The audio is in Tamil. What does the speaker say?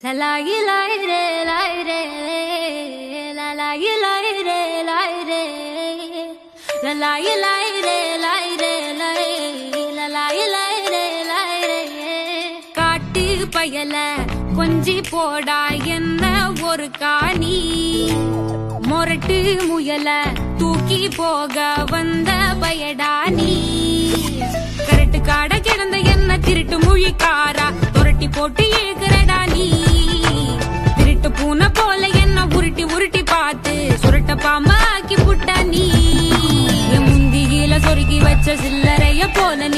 La la yi la yi re la yi re la la yi la yi re la yi re la la yi la yi re la yi re la yi la la yi la yi re la yi re காட்டு பயல கொஞ்சி போடா என்ன ஒரு காணி மொரட்டு முயல தூக்கி போக வந்த பயடா நீ கரட்டு காட கிடந்த என்ன திருட்டு முழிக்காரா துரட்டி போட்டு ஏகுறடா நீ திருட்டு பூனை போல என்ன உருட்டி உருட்டி பார்த்து சுருட்ட பாம்பா ஆக்கி புட்டா நீ என் முந்தியில சொருகி வச்ச சில்லறைய போல